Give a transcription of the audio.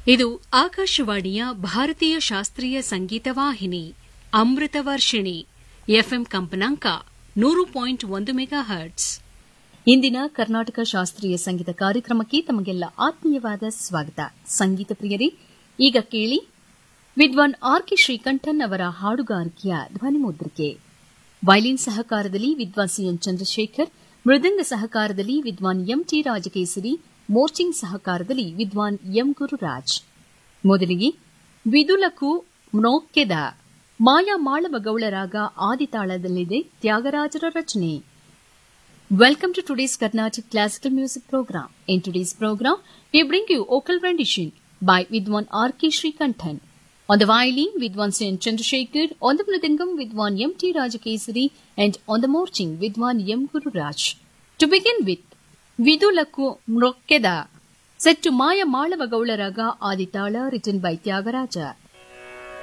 ಇದು ಆಕಾಶವಾಣಿಯ ಭಾರತೀಯ ಶಾಸ್ತ್ರೀಯ ಸಂಗೀತ ವಾಹಿನಿ ಅಮೃತ ವರ್ಷಿಣಿ ಎಫ್ಎಂ ಕಂಪನಾಂಕ ನೂರು ಪಾಯಿಂಟ್ ಒಂದು ಮೆಗಾ ಹರ್ಟ್ಸ್ ಇಂದಿನ ಕರ್ನಾಟಕ ಶಾಸ್ತ್ರೀಯ ಸಂಗೀತ ಕಾರ್ಯಕ್ರಮಕ್ಕೆ ತಮಗೆಲ್ಲ ಆತ್ಮೀಯವಾದ ಸ್ವಾಗತ ಸಂಗೀತ ಪ್ರಿಯರೇ ಈಗ ಕೇಳಿ ವಿದ್ವಾನ್ ಆರ್ ಕೆ ಶ್ರೀಕಂಠನ್ ಅವರ ಹಾಡುಗಾರಿಕೆಯ ಧ್ವನಿಮುದ್ರಿಕೆ ವೈಲಿನ್ ಸಹಕಾರದಲ್ಲಿ ವಿದ್ವಾನ್ ಸಿಎನ್ ಚಂದ್ರಶೇಖರ್ ಮೃದಂಗ ಸಹಕಾರದಲ್ಲಿ ವಿದ್ವಾನ್ ಎಂಟಿ ರಾಜಕೇಸರಿ ಮೋರ್ಚಿಂಗ್ ಸಹಕಾರದಲ್ಲಿ ವಿದ್ವಾನ್ ಎಂ ಗುರುರಾಜ್ ಮೊದಲಿಗೆ ವಿದುಲಕು ಮ್ನೋಕ್ಕೆದ ಮಾಯಾ ಮಾಳವ ಗೌಳರಾಗ ಆದಿತಾಳದಲ್ಲಿದೆ ತ್ಯಾಗರಾಜರ ರಚನೆ Welcome to today's Carnatic Classical Music Program. In today's program, we bring you vocal rendition by Vidwan R.K. Srikanthan. On the violin, Vidwan Sen Chandrasekhar, on the mridangam, Vidwan M.T. Rajakesari, and on the morching, Vidwan M. Guru Raj. To begin with, Vidulaku Mrokkeda, set to Maya Malava Gaularaga Aditala, written by Tyagaraja.